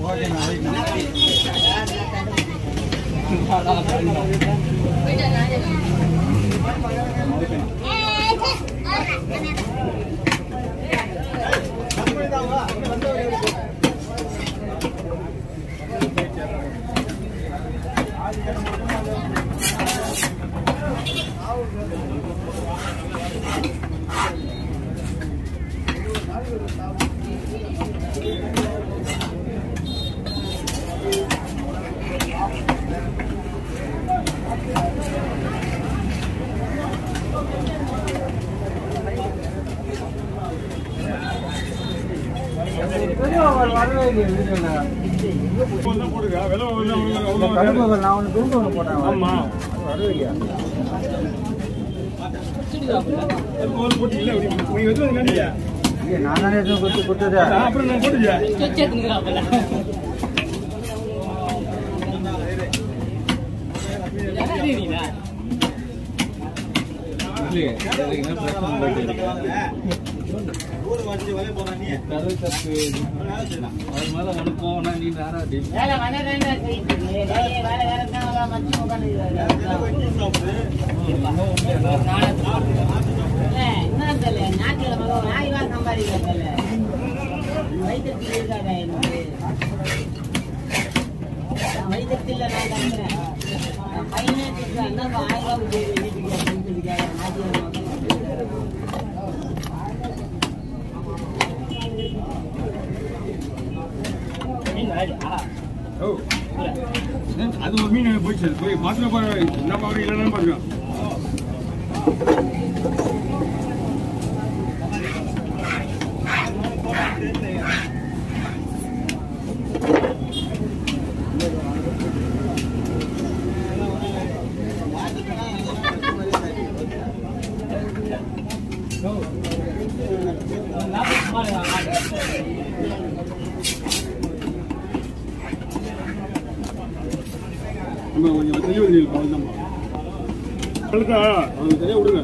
போடுங்க விலை வந்து அவங்க- அவங்க- கரும்பு நான் ஒன்று பெரும்பு ஒன்று போட்டேன் ஆமா வரலையா ஒரு போட்டு இல்ல நீங்க வந்து வந்து நினைங்க. இல்லை நான் தானே எதுவும் கொடுத்து கொடுத்தது அப்புறம் நான் போட்டுங்க வேலை வேலை வேலை வேலை வேலை வேலை தான் மச்சி என்ன தெரியல ஞாயிற்றுக்கிழமை ஒரு நாய் ரூபா சம்பாதிக்கிறதில்ல வைத்தியத்தில் இருக்காடா எனக்கு நான் வைத்தியத்தில் நான் தங்குறேன் நான் பையனே திட்டுறேன் என்னப்பா ஆயிரம் ரூபாய் போய் வீட்டுக்கு அப்படின்னு சொல்லி கேட்குறேன் ஞாயிற்றுக்கிழமை ஓ. அது ஒரு மீன் போயிடுச்சு போய் மாத்திர பாரு என்ன பாரு இல்லைன்னு பாருங்க நம்ம கொஞ்சம் தெளிவு தெரியல அவ்வளோதான் கழுத்தா அவனுக்கு தெரியா விடுங்க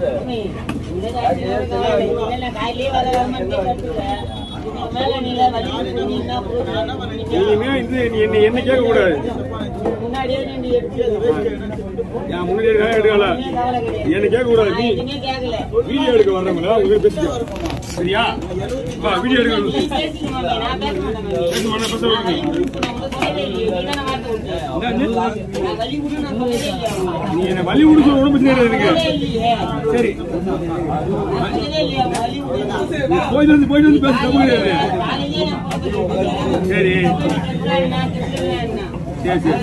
இனிமே இது நீ என்ன என்ன கேட்க கூடாது என் முன்னாடி எடுக்க எடுக்கல என்ன கேட்க கூடாது நீ வீடியோ எடுக்க வர்றவங்கள அவங்க பேசிக்கோ சரியா வா வீடியோ எடுக்க பேச மாட்டேன் பேச நீ என்ன வழி விடுச்சு ஒன்றும் பிரச்சனை கிடையாது எனக்கு சரி நீ போயிட்டு வந்து போயிட்டு வந்து பேச தப்பு கிடையாது சரி சரி சரி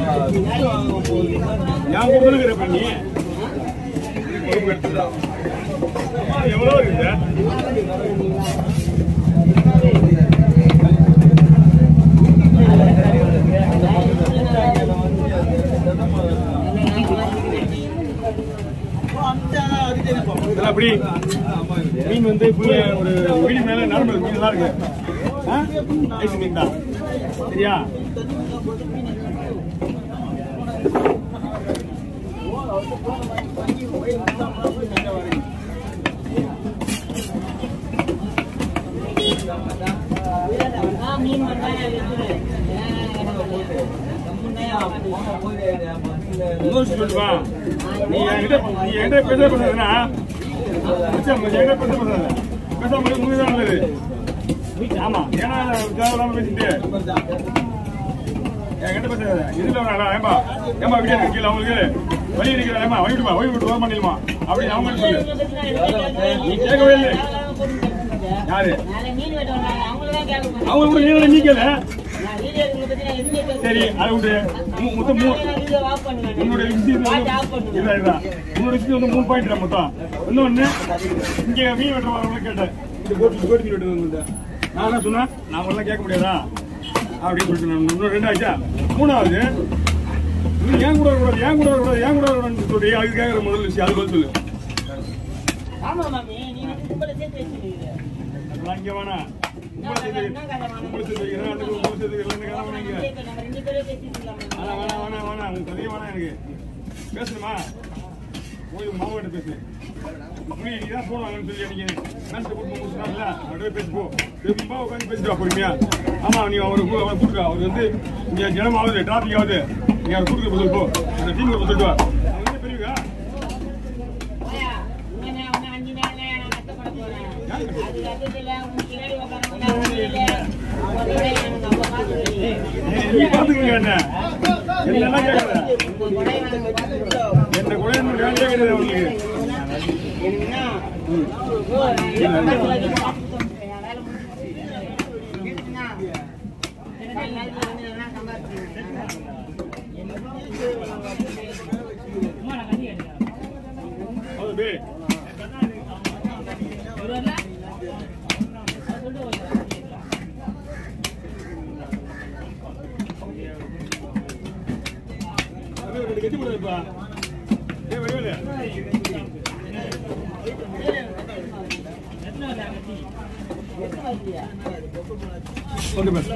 நான் கொடுத்துருக்கிறப்ப நீ பொறுப்பு எடுத்துடா. எவ்வளோ இருக்குது இதெல்லாம் அப்படி மீன் வந்து புள்ள ஒரு மீன் மேல நார்மல் மீன் எல்லாம் இருக்கு ஆ? ஐஸ் மீன் தான் சரியா இன்னொரு விஷயம் சொல்லுவா நீ என்கிட்ட நீ என்கிட்ட பேச பேசாதுன்னா மச்சான், என்கிட்ட பேச பேசாத பேசாம இரு, உண்மைதான் நல்லது ஆமா ஏன்னா தேவையில்லாம பேசிட்டு என்கிட்ட பேசாத இதுல வேணா ஏம்பா ஏம்பா வீடியோ இருக்கீங்க அவங்களுக்கு வழி இருக்கிற ஏமா வழி விடுமா வழி விட்டு ஓரம் பண்ணிடுமா அப்படின்னு அவங்க சொல்லு நீ கேட்கவே இல்லை யாரு மீன் வெட்ட வந்தாங்க அவங்கள தான் கேட்க அவங்க கூட நீ நீ கேளு நான் வீடியோ எடுக்கிறத பத்தி நான் எதுவுமே பேசல. சரி அதை விட்டு மு- மொத்தம் மூணு நான் வீடியோ ஆஃப் பண்ணுவேன். உன்னோட விஷயம் பாட்டு ஆஃப் பண்ணுவேன். இதான் இதான் உன்னோட விஷயம் வந்து மூணு பாயிண்ட் மொத்தம் இன்னொன்னு இங்க மீன் வெட்டுறவங்க கேட்டேன் இந்த போட்டு போட்டு மீன் வெட்டுறது வந்து நான் என்ன சொன்னேன் நான் எல்லாம் கேட்க முடியாதா அப்படின்னு சொல்லிட்டு நான் இன்னும் ரெண்டு ஆச்சா மூணாவது நீ ஏன் கூட வரக்கூடாது ஏன் கூட வரக்கூடாது ஏன் கூட வரக்கூடாதுன்னு சொல்லி அதுக்கு கேட்குற முதல் விஷயம் அது பதில் சொல்லு ஆமா மாமி நீ வந்து கும்பலை சேர்த்து வச்சிருக்கீங்க அதெல்லாம் இங்க வேணாம் உங்களை சேர்த்து உங்களை சேர்த்து வைக்கிறேன் அந்த உங்களை சேர்த்து வைக்கிறேன் கதை வேணாம் இங்க இப்ப நம்ம ரெண்டு பேரும் பேசிட்டு வேணாம் வேணாம் வேணாம் வேணாம் உங்க கதையே வேணாம் எனக்கு பேசணுமா போய் மாவட்ட பேசு புரிய நீ தான் போன் வாங்கன்னு சொல்லி நீங்க மேட்ச் போட்டு முடிச்சுனால அப்படியே பேசி போ திரும்ப உட்காந்து பேசிட்டு வா பொறுமையா ஆமா நீ அவரு கு- அவரை கூட்டுக்க அவர் வந்து இங்க ஜனம் ஆகுது டிராபிக் ஆகுது நீ அவர் கூட்டுக்க பதில் போ அந்த டீம் சொல்லிட்டு வா அவங்க வந்து பெரியவங்க போயா, இங்க நான் உன்னை அஞ்சு நாள்ல நான் கஷ்டப்பட போறேன். அது கஷ்டத்துல உன் பின்னாடி உட்கார்றவங்க ஒண்ணும் இல்ல. உன் கூட எனக்கு அப்ப பார்த்துக்கிறீங்க. நீ பாத்துக்கங்க என்ன என்னெல்லாம் கேட்கல உங்க கூட நாங்க பார்த்துக்கிறோம். என்ன கூட என்ன வேலையே கிடையாது அவங்களுக்கு என்னன்னா, ஓ, என் பக்கத்துல வரைக்கும் பார்த்துட்டோம். என் வேலை முடிஞ்சுச்சு. இருக்குன்னா, எனக்கு நாலு நாளைக்கு வந்து நான் சம்பாதிச்சிருக்கேன். அது பே அப்படியே ரெண்டு கட்டி கொடுப்பா ஏ வடிவேலு ஓகே பஸ்